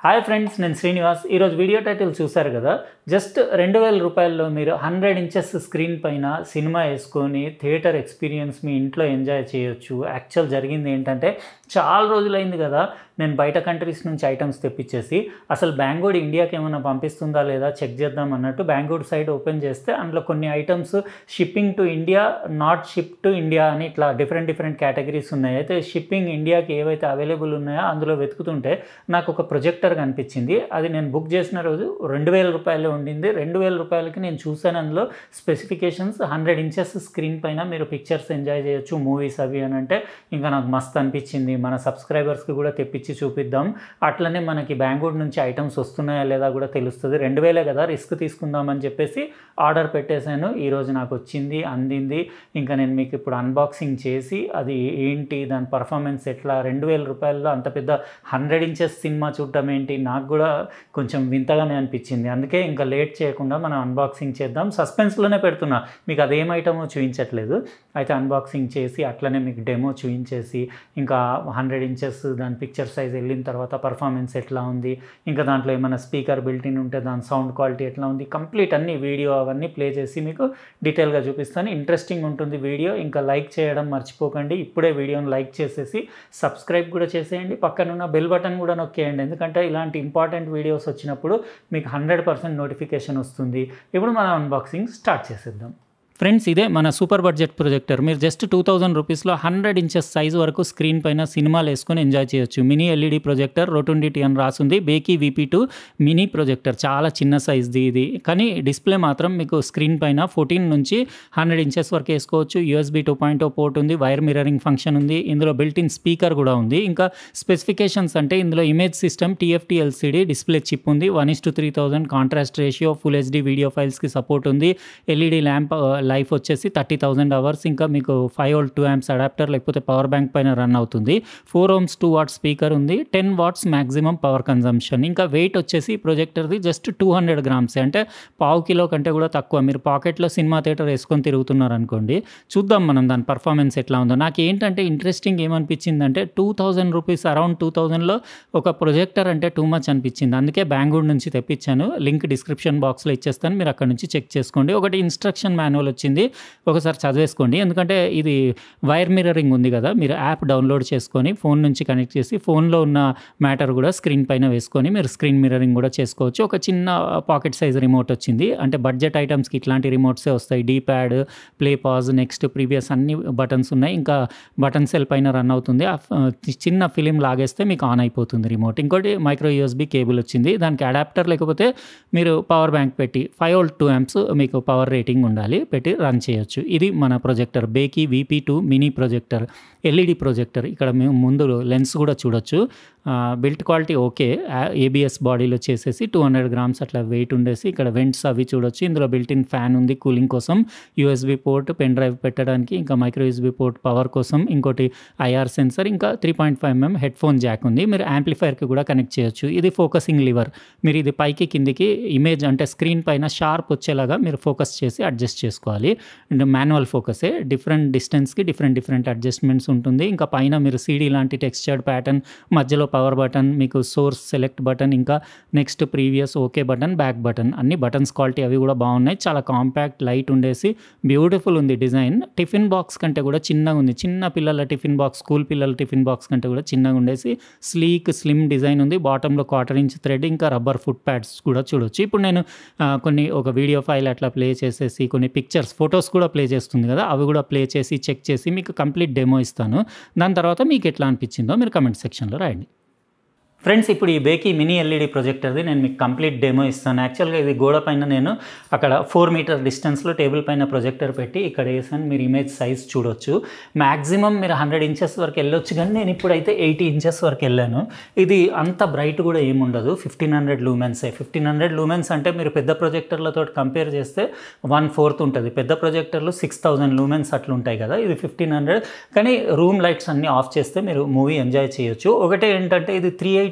hi friends నేను శ్రీనివాస్ ఈరోజు video title చూశారు కదా జస్ట్ రెండు వేల రూపాయల్లో మీరు హండ్రెడ్ ఇంచెస్ స్క్రీన్ పైన సినిమా వేసుకొని థియేటర్ ఎక్స్పీరియన్స్ మీ ఇంట్లో ఎంజాయ్ చేయొచ్చు యాక్చువల్ జరిగింది ఏంటంటే చాలా రోజులైంది కదా నేను బయట కంట్రీస్ నుంచి ఐటమ్స్ తెప్పించేసి అసలు బెంగళూరు ఇండియాకి ఏమైనా పంపిస్తుందా లేదా చెక్ చేద్దాం అన్నట్టు బెంగళూరు సైడ్ ఓపెన్ చేస్తే అందులో కొన్ని items shipping to India not ship to India అని ఇట్లా డిఫరెంట్ డిఫరెంట్ కేటగిరీస్ ఉన్నాయి అయితే షిప్పింగ్ ఇండియాకి ఏవైతే అవైలబుల్ ఉన్నాయో అందులో వెతుకుతుంటే నాకు ఒక ప్రొజెక్టర్ కనిపించింది అది నేను బుక్ చేసిన రోజు రెండు వేల రూపాయలు ఉండింది రెండు వేల రూపాయలకి నేను చూసాను అందులో స్పెసిఫికేషన్స్ హండ్రెడ్ ఇంచెస్ స్క్రీన్ పైన మీరు పిక్చర్స్ ఎంజాయ్ చేయొచ్చు మూవీస్ అవి అని అంటే ఇంకా నాకు మస్తు అనిపించింది మన సబ్స్క్రైబర్స్కి కూడా తెప్పించి చూపిద్దాం అట్లనే మనకి బెంగళూరు నుంచి ఐటమ్స్ వస్తున్నాయా లేదా కూడా తెలుస్తుంది రెండు వేలే కదా రిస్క్ తీసుకుందామని చెప్పేసి ఆర్డర్ పెట్టేశాను ఈరోజు నాకు వచ్చింది అందింది ఇంకా నేను మీకు ఇప్పుడు అన్బాక్సింగ్ చేసి అది ఏంటి దాని పర్ఫార్మెన్స్ ఎట్లా రెండు వేల రూపాయల్లో అంత పెద్ద హండ్రెడ్ ఇంచెస్ సినిమా చూడటం ఏంటి నాకు కూడా కొంచెం వింతగానే అనిపించింది అందుకే ఇంకా లేట్ చేయకుండా మనం అన్బాక్సింగ్ చేద్దాం సస్పెన్స్లోనే పెడుతున్నా మీకు అదేం ఐటమో చూపించట్లేదు అయితే అన్బాక్సింగ్ చేసి అట్లనే మీకు డెమో చూపించేసి ఇంకా హండ్రెడ్ ఇంచెస్ దాని పిక్చర్ సైజ్ వెళ్ళిన తర్వాత పర్ఫార్మెన్స్ ఎట్లా ఉంది ఇంకా దాంట్లో ఏమైనా స్పీకర్ బిల్టిన్ ఉంటే దాని సౌండ్ క్వాలిటీ ఎట్లా ఉంది కంప్లీట్ అన్ని వీడియో అవన్నీ ప్లే చేసి మీకు డీటెయిల్గా చూపిస్తాను ఇంట్రెస్టింగ్ ఉంటుంది వీడియో ఇంకా లైక్ చేయడం మర్చిపోకండి ఇప్పుడే వీడియోని లైక్ చేసేసి సబ్స్క్రైబ్ కూడా చేసేయండి పక్కనున్న బెల్ బటన్ కూడా నొక్కేయండి ఎందుకంటే ఇలాంటి ఇంపార్టెంట్ వీడియోస్ వచ్చినప్పుడు మీకు హండ్రెడ్ పర్సెంట్ నోటిఫికేషన్ వస్తుంది ఇప్పుడు మనం అన్బాక్సింగ్ స్టార్ట్ చేసేద్దాం ఫ్రెండ్స్ ఇదే మన సూపర్ బడ్జెట్ ప్రొజెక్టర్ మీరు జస్ట్ టూ థౌజండ్ రూపీస్లో హండ్రెడ్ ఇంచెస్ సైజ్ వరకు స్క్రీన్ పైన సినిమాలు వేసుకొని ఎంజాయ్ చేయొచ్చు మినీ ఎల్ఈడి ప్రొజెక్టర్ రొటుండిటీ అని రాసింది బేకీ వీపీ టూ మినీ ప్రొజెక్టర్ చాలా చిన్న సైజ్ది ఇది కానీ డిస్ప్లే మాత్రం మీకు స్క్రీన్ పైన ఫోర్టీన్ నుంచి హండ్రెడ్ ఇంచెస్ వరకు వేసుకోవచ్చు USB two point O port ఉంది వైర్ మిరరింగ్ ఫంక్షన్ ఉంది ఇందులో బిల్ట్ ఇన్ స్పీకర్ కూడా ఉంది ఇంకా స్పెసిఫికేషన్స్ అంటే ఇందులో image system TFT LCD display chip ఉంది one is to three thousand contrast ratio full HD video ఫైల్స్కి సపోర్ట్ ఉంది ఎల్ఈడి ల్యాంప్ లైఫ్ వచ్చేసి థర్టీ థౌసండ్ అవర్స్ ఇంకా మీకు five volt two amps adapter లేకపోతే పవర్ బ్యాంక్ పైన రన్ అవుతుంది four ohms two watts speaker ఉంది ten watts maximum power consumption ఇంకా వెయిట్ వచ్చేసి ప్రొజెక్టర్ది జస్ట్ టూ హండ్రెడ్ గ్రామ్స్ అంటే పావు కిలో కంటే కూడా తక్కువ మీరు పాకెట్లో సినిమా థియేటర్ వేసుకొని తిరుగుతున్నారు అనుకోండి చూద్దాం మనం దాని పర్ఫార్మెన్స్ ఎట్లా ఉందో నాకు ఏంటంటే ఇంట్రెస్టింగ్ ఏమనిపించిందంటే two thousand rupees around two థౌజండ్లో ఒక ప్రొజెక్టర్ అంటే టూ మచ్ అనిపించింది అందుకే బెంగళూరు నుంచి తెప్పించాను లింక్ డిస్క్రిప్షన్ బాక్స్లో ఇచ్చేస్తాను మీరు అక్కడ నుంచి చెక్ చేసుకోండి ఒకటి ఇన్స్ట్రక్షన్ మాన్యువల్ వచ్చింది ఒకసారి చదివేసుకోండి ఎందుకంటే ఇది వైర్ మిర్రరింగ్ ఉంది కదా మీరు యాప్ డౌన్లోడ్ చేసుకొని ఫోన్ నుంచి కనెక్ట్ చేసి ఫోన్లో ఉన్న మ్యాటర్ కూడా స్క్రీన్ పైన వేసుకొని మీరు స్క్రీన్ మిర్రరింగ్ కూడా చేసుకోవచ్చు ఒక చిన్న పాకెట్ సైజ్ రిమోట్ వచ్చింది అంటే బడ్జెట్ ఐటమ్స్కి ఇట్లాంటి రిమోట్సే వస్తాయి D pad play pause next previous అన్ని బటన్స్ ఉన్నాయి ఇంకా బటన్ సెల్ పైన రన్ అవుతుంది ఆ ఫ- చిన్న ఫిలిం లాగేస్తే మీకు ఆన్ అయిపోతుంది రిమోట్ ఇంకోటి మైక్రో యూఎస్బీ కేబుల్ వచ్చింది దానికి అడాప్టర్ లేకపోతే మీరు పవర్ బ్యాంక్ పెట్టి ఫైవ్ ఓల్డ్ టూ యాంప్స్ మీకు పవర్ రేటింగ్ ఉండాలి పెట్టి రన్ చేయొచ్చు ఇది మన ప్రొజెక్టర్ బేకీ VP two mini projector LED projector ఇక్కడ మేము ముందు లెన్స్ కూడా చూడొచ్చు బిల్ట్ క్వాలిటీ ఓకే ఏబిఎస్ బాడీలో చేసేసి టూ హండ్రెడ్ గ్రామ్స్ అట్లా వెయిట్ ఉండేసి ఇక్కడ వెంట్స్ అవి చూడొచ్చు ఇందులో బిల్ట్ ఇన్ ఫ్యాన్ ఉంది కూలింగ్ కోసం యూఎస్బి పోర్ట్ పెన్ డ్రైవ్ పెట్టడానికి ఇంకా మైక్రో యూఎస్బి పోర్ట్ పవర్ కోసం ఇంకోటి ఐఆర్ సెన్సర్ ఇంకా three point five mm head phone jack ఉంది మీరు యాంప్లిఫైర్కి కూడా కనెక్ట్ చేయొచ్చు ఇది ఫోకసింగ్ లివర్ మీరు ఇది పైకి కిందికి ఇమేజ్ అంటే స్క్రీన్ పైన షార్ప్ వచ్చేలాగా మీరు ఫోకస్ చేసి అడ్జస్ట్ చేసుకోవాలి అండ్ మాన్యువల్ ఫోకసే డిఫరెంట్ డిస్టెన్స్కి డిఫరెంట్ డిఫరెంట్ అడ్జస్ట్మెంట్స్ ఉంటుంది ఇంకా పైన మీరు సీడీ లాంటి టెక్స్చర్డ్ ప్యాటర్న్ మధ్యలో పవర్ బటన్ మీకు సోర్స్ సెలెక్ట్ బటన్ ఇంకా next previous okay button back button అన్ని బటన్స్ క్వాలిటీ అవి కూడా బాగున్నాయి చాలా కాంపాక్ట్ లైట్ ఉండేసి బ్యూటిఫుల్ ఉంది డిజైన్ టిఫిన్ బాక్స్ కంటే కూడా చిన్నగా ఉంది చిన్న పిల్లల టిఫిన్ బాక్స్ స్కూల్ పిల్లల టిఫిన్ బాక్స్ కంటే కూడా చిన్నగా ఉండేసి స్లీక్ స్లిమ్ డిజైన్ ఉంది బాటంలో క్వార్టర్ ఇంచ్ థ్రెడ్ ఇంకా రబ్బర్ ఫుట్ ప్యాడ్స్ కూడా చూడొచ్చు ఇప్పుడు నేను ఆ, కొన్ని ఒక వీడియో ఫైల్ అట్లా ప్లే చేసేసి కొన్ని పిక్చర్స్ ఫొటోస్ కూడా ప్లే చేస్తుంది కదా అవి కూడా ప్లే చేసి చెక్ చేసి మీకు కంప్లీట్ డెమో ఇస్తాను దాని తర్వాత మీకు ఎట్లా అనిపించిందో మీరు కమెంట్ సెక్షన్లో రాయండి ఫ్రెండ్స్ ఇప్పుడు ఈ బేకీ మినీ ఎల్ఈడి ప్రొజెక్టర్ది నేను మీకు కంప్లీట్ డెమో ఇస్తాను యాక్చువల్గా ఇది గోడ పైన నేను అక్కడ ఫోర్ మీటర్ డిస్టెన్స్లో టేబుల్ పైన ప్రొజెక్టర్ పెట్టి ఇక్కడ వేసాను మీరు ఇమేజ్ సైజ్ చూడొచ్చు మ్యాక్సిమం మీరు హండ్రెడ్ ఇంచెస్ వరకు వెళ్ళొచ్చు కానీ నేను ఇప్పుడైతే ఎయిటీ ఇంచెస్ వరకు వెళ్ళాను ఇది అంత బ్రైట్ కూడా ఏముండదు ఫిఫ్టీన్ హండ్రెడ్ లూమెన్సే ఫిఫ్టీన్ హండ్రెడ్ లూమెన్స్ అంటే మీరు పెద్ద ప్రొజెక్టర్లతో కంపేర్ చేస్తే వన్ ఫోర్త్ ఉంటుంది పెద్ద ప్రొజెక్టర్లు సిక్స్ థౌజండ్ లూమెన్స్ అట్లా ఉంటాయి కదా ఇది ఫిఫ్టీన్ హండ్రెడ్ కానీ రూమ్ లైట్స్ అన్నీ ఆఫ్ చేస్తే మీరు మూవీ ఎంజాయ్ చేయొచ్చు ఒకటే ఏంటంటే ఇది త్రీ ఎయిటీ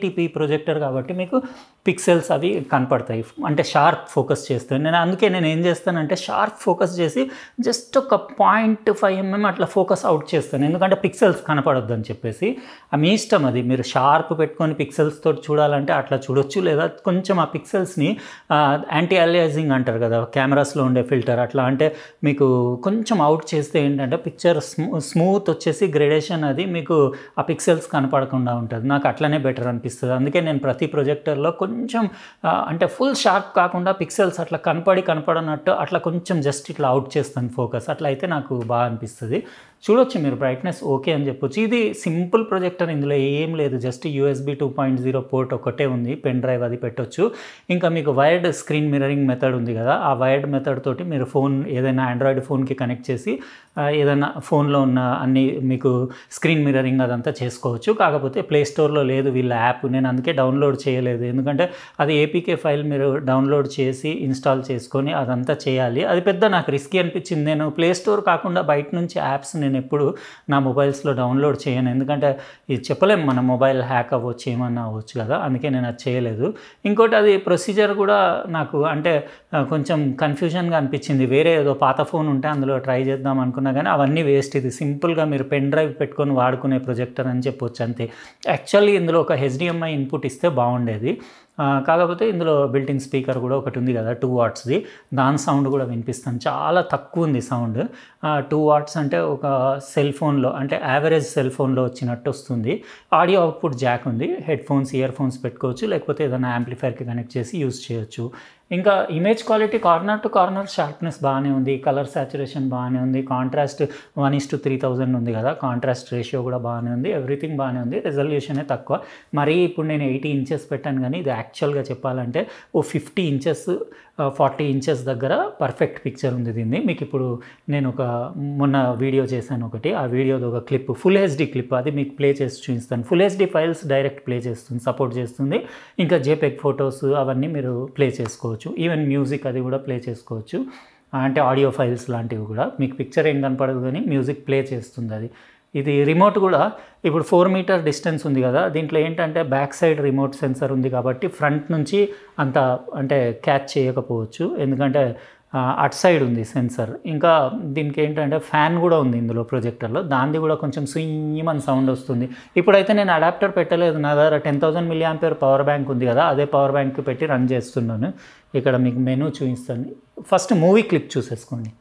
ఎయిటీపీ ప్రొజెక్టర్ కాబట్టి మీకు పిక్సెల్స్ అవి కనపడతాయి అంటే షార్ప్ ఫోకస్ చేస్తాను నేను అందుకే నేను ఏం చేస్తానంటే షార్ప్ ఫోకస్ చేసి జస్ట్ ఒక పాయింట్ ఫైవ్ ఎంఎం అట్లా ఫోకస్ అవుట్ చేస్తాను ఎందుకంటే పిక్సెల్స్ కనపడొద్దు అని చెప్పేసి ఆ మీ ఇష్టం అది మీరు షార్ప్ పెట్టుకొని పిక్సెల్స్ తోటి చూడాలంటే అట్లా చూడొచ్చు లేదా కొంచెం ఆ పిక్సెల్స్ని యాంటీ అలియాజింగ్ అంటారు కదా కెమెరాస్లో ఉండే ఫిల్టర్ అట్లా అంటే మీకు కొంచెం అవుట్ చేస్తే ఏంటంటే పిక్చర్ స్మూత్ వచ్చేసి గ్రేడేషన్ అది మీకు ఆ పిక్సెల్స్ కనపడకుండా ఉంటుంది నాకు అట్లనే బెటర్ అనిపిస్తుంది అందుకే నేను ప్రతి ప్రొజెక్టర్లో కొంచెం ఆ, అంటే ఫుల్ షార్ప్ కాకుండా పిక్సెల్స్ అట్లా కనపడి కనపడనట్టు అట్లా కొంచెం జస్ట్ ఇట్లా అవుట్ చేస్తాను ఫోకస్ అట్లా అయితే నాకు బాగా అనిపిస్తుంది చూడొచ్చు మీరు బ్రైట్నెస్ ఓకే అని చెప్పొచ్చు ఇది సింపుల్ ప్రొజెక్టర్ ఇందులో ఏం లేదు just USB two point zero port ఒకటే ఉంది పెన్ డ్రైవ్ అది పెట్టొచ్చు ఇంకా మీకు వైర్డ్ స్క్రీన్ మిరరింగ్ మెథడ్ ఉంది కదా ఆ వైర్డ్ మెథడ్ తోటి మీరు ఫోన్ ఏదైనా ఆండ్రాయిడ్ ఫోన్కి కనెక్ట్ చేసి ఆ, ఏదైనా ఫోన్లో ఉన్న అన్ని మీకు స్క్రీన్ మిరరింగ్ అదంతా చేసుకోవచ్చు కాకపోతే ప్లే స్టోర్లో లేదు వీళ్ళ యాప్ నేను అందుకే డౌన్లోడ్ చేయలేదు ఎందుకంటే అది ఏపీకే ఫైల్ మీరు డౌన్లోడ్ చేసి ఇన్స్టాల్ చేసుకొని అదంతా చేయాలి అది పెద్ద నాకు రిస్కీ అనిపించింది నేను ప్లే స్టోర్ కాకుండా బయట నుంచి యాప్స్ నేను ఎప్పుడు నా మొబైల్స్లో డౌన్లోడ్ చేయను ఎందుకంటే ఇది చెప్పలేము మన మొబైల్ హ్యాక్ అవ్వచ్చు ఏమన్నా అవ్వచ్చు కదా అందుకే నేను అది చేయలేదు ఇంకోటి అది ప్రొసీజర్ కూడా నాకు అంటే ఆ, కొంచెం కన్ఫ్యూజన్గా అనిపించింది వేరే ఏదో పాత ఫోన్ ఉంటే అందులో ట్రై చేద్దాం అనుకున్నా కానీ అవన్నీ వేస్ట్ ఇది సింపుల్గా మీరు పెన్ డ్రైవ్ పెట్టుకొని వాడుకునే ప్రొజెక్టర్ అని చెప్పొచ్చు అంతే యాక్చువల్లీ ఇందులో ఒక హెచ్డిఎంఐ ఇన్పుట్ ఇస్తే బాగుండేది ఆ, కాకపోతే ఇందులో బిల్టిన్ స్పీకర్ కూడా ఒకటి ఉంది కదా టూ వాట్స్ది దాని సౌండ్ కూడా వినిపిస్తాను చాలా తక్కువ ఉంది సౌండ్ టూ వాట్స్ అంటే ఒక సెల్ ఫోన్లో అంటే యావరేజ్ సెల్ ఫోన్లో వచ్చినట్టు వస్తుంది ఆడియో అవుట్పుట్ జాక్ ఉంది హెడ్ ఫోన్స్ ఇయర్ ఫోన్స్ పెట్టుకోవచ్చు లేకపోతే ఏదైనా యాంప్లిఫైర్కి కనెక్ట్ చేసి యూస్ చేయొచ్చు ఇంకా image quality corner to corner sharpness బాగానే ఉంది కలర్ సాచురేషన్ బాగానే ఉంది contrast one is to three thousand ఉంది కదా కాంట్రాస్ట్ రేషియో కూడా బాగానే ఉంది ఎవ్రీథింగ్ బాగానే ఉంది రెజల్యూషనే తక్కువ మరీ ఇప్పుడు నేను ఎయిటీ ఇంచెస్ పెట్టాను కానీ ఇది యాక్చువల్గా చెప్పాలంటే ఓ ఫిఫ్టీ ఇంచెస్ ఫార్టీ ఇంచెస్ దగ్గర పర్ఫెక్ట్ పిక్చర్ ఉంది దీన్ని మీకు ఇప్పుడు నేను ఒక మొన్న వీడియో చేశాను ఒకటి ఆ వీడియోది ఒక క్లిప్ ఫుల్ హెచ్డి క్లిప్ అది మీకు ప్లే చేసి చూపిస్తాను full HD files direct play చేస్తుంది సపోర్ట్ చేస్తుంది ఇంకా జేపెక్ ఫొటోస్ అవన్నీ మీరు ప్లే చేసుకోవచ్చు ఈవెన్ మ్యూజిక్ అది కూడా ప్లే చేసుకోవచ్చు అంటే ఆడియో ఫైల్స్ లాంటివి కూడా మీకు పిక్చర్ ఏం కనపడదు కానీ మ్యూజిక్ ప్లే చేస్తుంది అది ఇది రిమోట్ కూడా ఇప్పుడు ఫోర్ మీటర్ డిస్టెన్స్ ఉంది కదా దీంట్లో ఏంటంటే బ్యాక్ సైడ్ రిమోట్ సెన్సర్ ఉంది కాబట్టి ఫ్రంట్ నుంచి అంత అంటే క్యాచ్ చేయకపోవచ్చు ఎందుకంటే ఆ, అటు సైడ్ ఉంది సెన్సర్ ఇంకా దీనికి ఏంటంటే ఫ్యాన్ కూడా ఉంది ఇందులో ప్రొజెక్టర్లో దానిది కూడా కొంచెం సుయ్యమని సౌండ్ వస్తుంది ఇప్పుడైతే నేను అడాప్టర్ పెట్టలేదు నా దగ్గర ten thousand milliampere power bank ఉంది కదా అదే పవర్ బ్యాంక్ పెట్టి రన్ చేస్తున్నాను ఇక్కడ మీకు మెనూ చూపిస్తాను ఫస్ట్ మూవీ క్లిప్ చూసేసుకోండి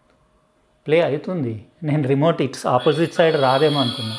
ప్లే అవుతుంది నేను రిమోట్ ఇట్స్ ఆపోజిట్ సైడ్ రాదేమో అనుకున్నా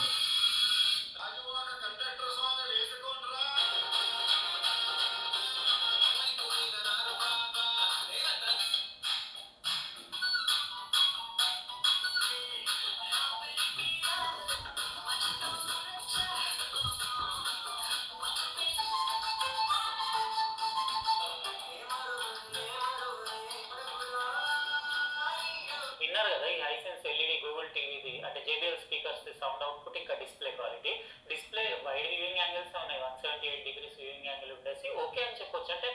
విన్నారు కదా ఈ హైసెన్స్ ఎల్ఈడి గూగుల్ టీవీది అంటే జేబీఎల్ స్పీకర్స్ సౌండ్ అవుట్పుట్ ఇంకా display quality display wide viewing angles ఉన్నాయి one seventy eight degrees viewing angle ఉండేసి ఓకే అని చెప్పొచ్చు అంటే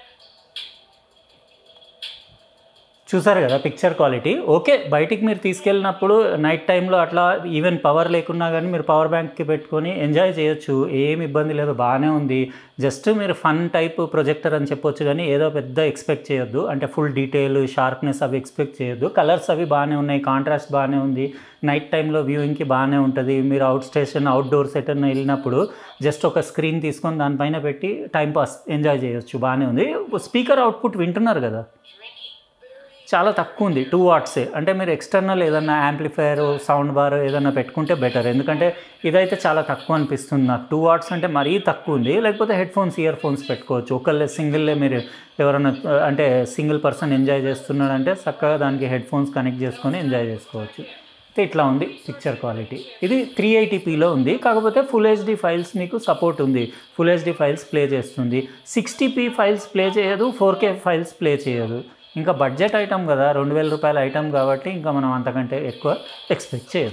చూసారు కదా పిక్చర్ క్వాలిటీ ఓకే బయటికి మీరు తీసుకెళ్ళినప్పుడు నైట్ టైంలో అట్లా ఈవెన్ పవర్ లేకున్నా కానీ మీరు పవర్ బ్యాంక్కి పెట్టుకొని ఎంజాయ్ చేయొచ్చు ఏం ఇబ్బంది లేదు బాగానే ఉంది జస్ట్ మీరు ఫన్ టైప్ ప్రొజెక్టర్ అని చెప్పొచ్చు కానీ ఏదో పెద్ద ఎక్స్పెక్ట్ చేయొద్దు అంటే ఫుల్ డీటెయిల్ షార్ప్నెస్ అవి ఎక్స్పెక్ట్ చేయొద్దు కలర్స్ అవి బాగానే ఉన్నాయి కాంట్రాస్ట్ బాగానే ఉంది నైట్ టైంలో వ్యూయింగ్కి బాగానే ఉంటుంది మీరు అవుట్ స్టేషన్ అవుట్డోర్ సెటర్ వెళ్ళినప్పుడు జస్ట్ ఒక స్క్రీన్ తీసుకొని దానిపైన పెట్టి టైం పాస్ ఎంజాయ్ చేయొచ్చు బాగానే ఉంది స్పీకర్ అవుట్పుట్ వింటున్నారు కదా చాలా తక్కువ ఉంది టూ వాట్సే అంటే మీరు ఎక్స్టర్నల్ ఏదన్నా యాంప్లిఫైర్ సౌండ్ బార్ ఏదన్నా పెట్టుకుంటే బెటర్ ఎందుకంటే ఇదైతే చాలా తక్కువ అనిపిస్తుంది నాకు టూ వాట్స్ అంటే మరీ తక్కువ ఉంది లేకపోతే హెడ్ ఫోన్స్ ఇయర్ ఫోన్స్ పెట్టుకోవచ్చు ఒకళ్ళే సింగిల్లే మీరు ఎవరైనా ఆ, అంటే సింగిల్ పర్సన్ ఎంజాయ్ చేస్తున్నాడంటే చక్కగా దానికి హెడ్ ఫోన్స్ కనెక్ట్ చేసుకొని ఎంజాయ్ చేసుకోవచ్చు అయితే ఇట్లా ఉంది పిక్చర్ క్వాలిటీ ఇది త్రీ ఎయిటీపీలో ఉంది కాకపోతే ఫుల్ హెచ్డి ఫైల్స్ మీకు సపోర్ట్ ఉంది ఫుల్ హెచ్డి ఫైల్స్ ప్లే చేస్తుంది సిక్స్టీ పీ ఫైల్స్ ప్లే చేయదు ఫోర్ కే ఫైల్స్ ప్లే చేయదు ఇంకా బడ్జెట్ ఐటమ్ కదా రెండు వేల రూపాయల ఐటమ్ కాబట్టి ఇంకా మనం అంతకంటే ఎక్కువ ఎక్స్పెక్ట్ చేయదు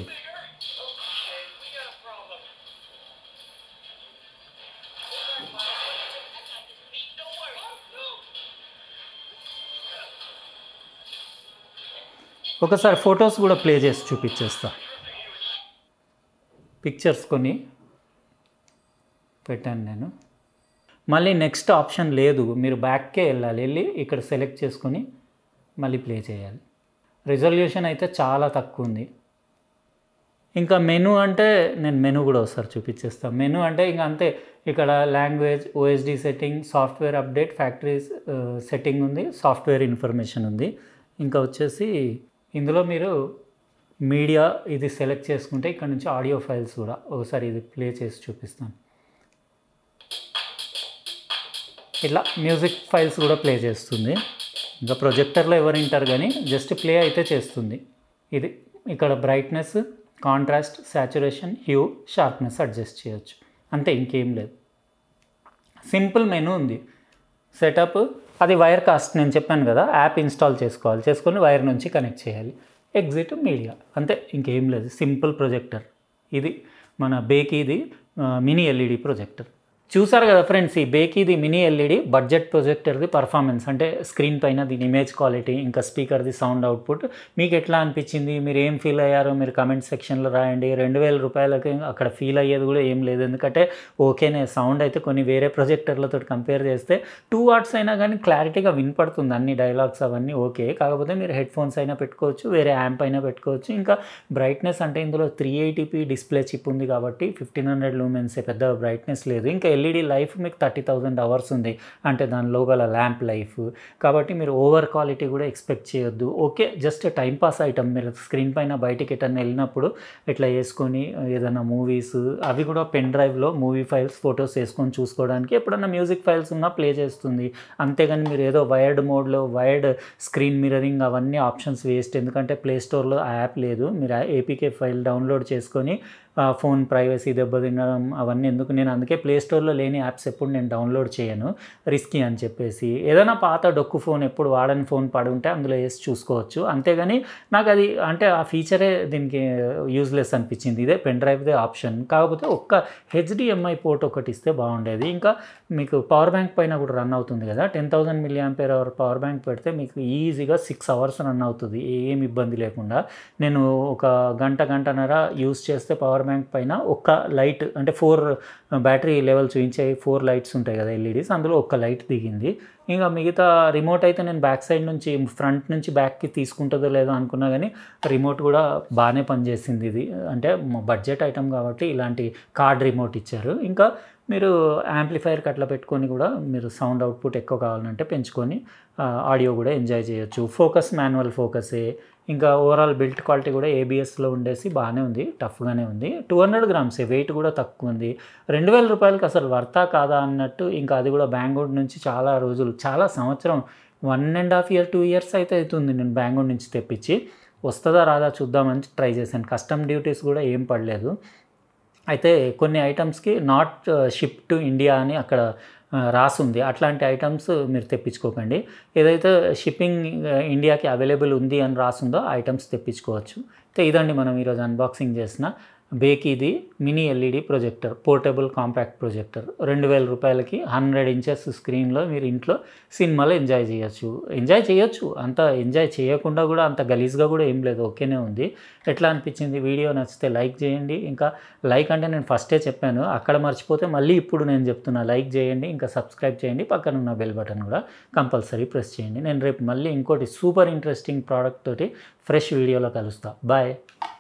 ఒకసారి ఫొటోస్ కూడా ప్లే చేసి చూపించేస్తా పిక్చర్స్ కొన్ని పెట్టాను నేను మళ్ళీ నెక్స్ట్ ఆప్షన్ లేదు మీరు బ్యాక్కే వెళ్ళాలి వెళ్ళి ఇక్కడ సెలెక్ట్ చేసుకొని మళ్ళీ ప్లే చేయాలి రిజల్యూషన్ అయితే చాలా తక్కువ ఉంది ఇంకా మెను అంటే నేను మెను కూడా ఒకసారి చూపించేస్తాను మెను అంటే ఇంకా అంతే ఇక్కడ language OSD setting software update factory setting ఉంది సాఫ్ట్వేర్ ఇన్ఫర్మేషన్ ఉంది ఇంకా వచ్చేసి ఇందులో మీరు మీడియా ఇది సెలెక్ట్ చేసుకుంటే ఇక్కడ నుంచి ఆడియో ఫైల్స్ కూడా ఒకసారి ఇది ప్లే చేసి చూపిస్తాను ఇట్లా మ్యూజిక్ ఫైల్స్ కూడా ప్లే చేస్తుంది ఇంకా ప్రొజెక్టర్లో ఎవరు వింటారు కానీ జస్ట్ ప్లే అయితే చేస్తుంది ఇది ఇక్కడ brightness contrast saturation hue sharpness adjust చేయొచ్చు అంతే ఇంకేం లేదు సింపుల్ మెనూ ఉంది సెటప్ అది వైర్ కాస్ట్ నేను చెప్పాను కదా యాప్ ఇన్స్టాల్ చేసుకోవాలి చేసుకొని వైర్ నుంచి కనెక్ట్ చేయాలి ఎగ్జిట్ మీడియా అంతే ఇంకేం లేదు సింపుల్ ప్రొజెక్టర్ ఇది మన బేకీది మినీ ఎల్ఈడి ప్రొజెక్టర్ చూసారు కదా ఫ్రెండ్స్ ఈ బేకీది మినీ ఎల్ఈడి బడ్జెట్ ప్రొజెక్టర్ది పర్ఫార్మెన్స్ అంటే స్క్రీన్ పైన దీని ఇమేజ్ క్వాలిటీ ఇంకా స్పీకర్ది సౌండ్ అవుట్పుట్ మీకు ఎట్లా అనిపించింది మీరు ఏం ఫీల్ అయ్యారో మీరు కమెంట్ సెక్షన్లో రాయండి రెండు వేల రూపాయలకి అక్కడ ఫీల్ అయ్యేది కూడా ఏం లేదు ఎందుకంటే ఓకేనే సౌండ్ అయితే కొన్ని వేరే ప్రొజెక్టర్లతో కంపేర్ చేస్తే టూ వాట్స్ అయినా కానీ క్లారిటీగా వినపడుతుంది అన్ని డైలాగ్స్ అవన్నీ ఓకే కాకపోతే మీరు హెడ్ ఫోన్స్ అయినా పెట్టుకోవచ్చు వేరే యాంప్ అయినా పెట్టుకోవచ్చు ఇంకా బ్రైట్నెస్ అంటే ఇందులో త్రీ ఎయిటీపీ డిస్ప్లే చిప్ ఉంది కాబట్టి ఫిఫ్టీన్ హండ్రెడ్ లూమెన్సే పెద్ద బ్రైట్నెస్ లేదు ఇంకా ఎల్ఈడి లైఫ్ మీకు థర్టీ థౌజండ్ అవర్స్ ఉంది అంటే దాని లోపల ల్యాంప్ లైఫ్ కాబట్టి మీరు ఓవర్ క్వాలిటీ కూడా ఎక్స్పెక్ట్ చేయొద్దు ఓకే జస్ట్ టైంపాస్ ఐటమ్ మీరు స్క్రీన్ పైన బయటికి ఎటన్నా వెళ్ళినప్పుడు ఇట్లా వేసుకొని ఏదైనా మూవీస్ అవి కూడా పెన్ డ్రైవ్లో మూవీ ఫైల్స్ ఫొటోస్ వేసుకొని చూసుకోవడానికి ఎప్పుడన్నా మ్యూజిక్ ఫైల్స్ ఉన్నా ప్లే చేస్తుంది అంతేగాని మీరు ఏదో వైర్డ్ మోడ్లో వైర్డ్ స్క్రీన్ మిరరింగ్ అవన్నీ ఆప్షన్స్ వేస్ట్ ఎందుకంటే ప్లే స్టోర్లో ఆ యాప్ లేదు మీరు ఏపీకే ఫైల్ డౌన్లోడ్ చేసుకొని ఫోన్ ప్రైవసీ దెబ్బతినడం అవన్నీ ఎందుకు నేను అందుకే ప్లే స్టోర్లో లేని యాప్స్ ఎప్పుడు నేను డౌన్లోడ్ చేయను రిస్కీ అని చెప్పేసి ఏదైనా పాత డొక్కు ఫోన్ ఎప్పుడు వాడని ఫోన్ పడి ఉంటే అందులో వేసి చూసుకోవచ్చు అంతేగాని నాకు అది అంటే ఆ ఫీచరే దీనికి యూజ్లెస్ అనిపించింది ఇదే పెన్ డ్రైవ్దే ఆప్షన్ కాకపోతే ఒక్క హెచ్డిఎంఐ పోర్ట్ ఒకటి ఇస్తే బాగుండేది ఇంకా మీకు పవర్ బ్యాంక్ పైన కూడా రన్ అవుతుంది కదా ten thousand milliampere hour power bank పెడితే మీకు ఈజీగా సిక్స్ అవర్స్ రన్ అవుతుంది ఏం ఇబ్బంది లేకుండా నేను ఒక గంట గంటన్నర యూస్ చేస్తే పవర్ బ్యాంక్ పైన ఒక్క లైట్ అంటే ఫోర్ బ్యాటరీ లెవెల్ చూపించే ఫోర్ లైట్స్ ఉంటాయి కదా ఎల్ఈడీస్ అందులో ఒక్క లైట్ దిగింది ఇంకా మిగతా రిమోట్ అయితే నేను బ్యాక్ సైడ్ నుంచి ఫ్రంట్ నుంచి బ్యాక్కి తీసుకుంటుందో లేదో అనుకున్నా కానీ రిమోట్ కూడా బాగానే పనిచేసింది ఇది అంటే బడ్జెట్ ఐటమ్ కాబట్టి ఇలాంటి కార్డ్ రిమోట్ ఇచ్చారు ఇంకా మీరు యాంప్లిఫైర్కి అట్లా పెట్టుకొని కూడా మీరు సౌండ్ అవుట్పుట్ ఎక్కువ కావాలంటే పెంచుకొని ఆడియో కూడా ఎంజాయ్ చేయొచ్చు ఫోకస్ మాన్యువల్ ఫోకసే ఇంకా ఓవరాల్ బిల్ట్ క్వాలిటీ కూడా ఏబిఎస్లో ఉండేసి బాగానే ఉంది టఫ్గానే ఉంది టూ హండ్రెడ్ గ్రామ్స్ వెయిట్ కూడా తక్కువ ఉంది రెండు వేల రూపాయలకి అసలు వర్తా కాదా అన్నట్టు ఇంకా అది కూడా బెంగళూరు నుంచి చాలా రోజులు చాలా సంవత్సరం one and half year two years అయితే అవుతుంది నేను బెంగళూరు నుంచి తెప్పించి వస్తుందా రాదా చూద్దామని ట్రై చేశాను కస్టమ్ డ్యూటీస్ కూడా ఏం పడలేదు అయితే కొన్ని ఐటమ్స్కి నాట్ షిప్ టు ఇండియా అని అక్కడ రాసుంది అట్లాంటి ఐటమ్స్ మీరు తెప్పించుకోకండి ఏదైతే షిప్పింగ్ ఇండియాకి అవైలబుల్ ఉంది అని రాసుందో ఆ ఐటమ్స్ తెప్పించుకోవచ్చు అయితే ఇదండి మనం ఈరోజు అన్బాక్సింగ్ చేసిన బేకీది mini LED projector portable compact projector రెండు వేల రూపాయలకి హండ్రెడ్ ఇంచెస్ స్క్రీన్లో మీరు ఇంట్లో సినిమాలు ఎంజాయ్ చేయొచ్చు ఎంజాయ్ చేయొచ్చు అంత ఎంజాయ్ చేయకుండా కూడా అంత గలీజ్గా కూడా ఏం లేదు ఓకేనే ఉంది ఎట్లా అనిపించింది వీడియో నచ్చితే లైక్ చేయండి ఇంకా లైక్ అంటే నేను ఫస్టే చెప్పాను అక్కడ మర్చిపోతే మళ్ళీ ఇప్పుడు నేను చెప్తున్నా లైక్ చేయండి ఇంకా సబ్స్క్రైబ్ చేయండి పక్కన ఉన్న బెల్ బటన్ కూడా కంపల్సరీ ప్రెస్ చేయండి నేను రేపు మళ్ళీ ఇంకోటి సూపర్ ఇంట్రెస్టింగ్ ప్రోడక్ట్ తోటి ఫ్రెష్ వీడియోలో కలుస్తా బాయ్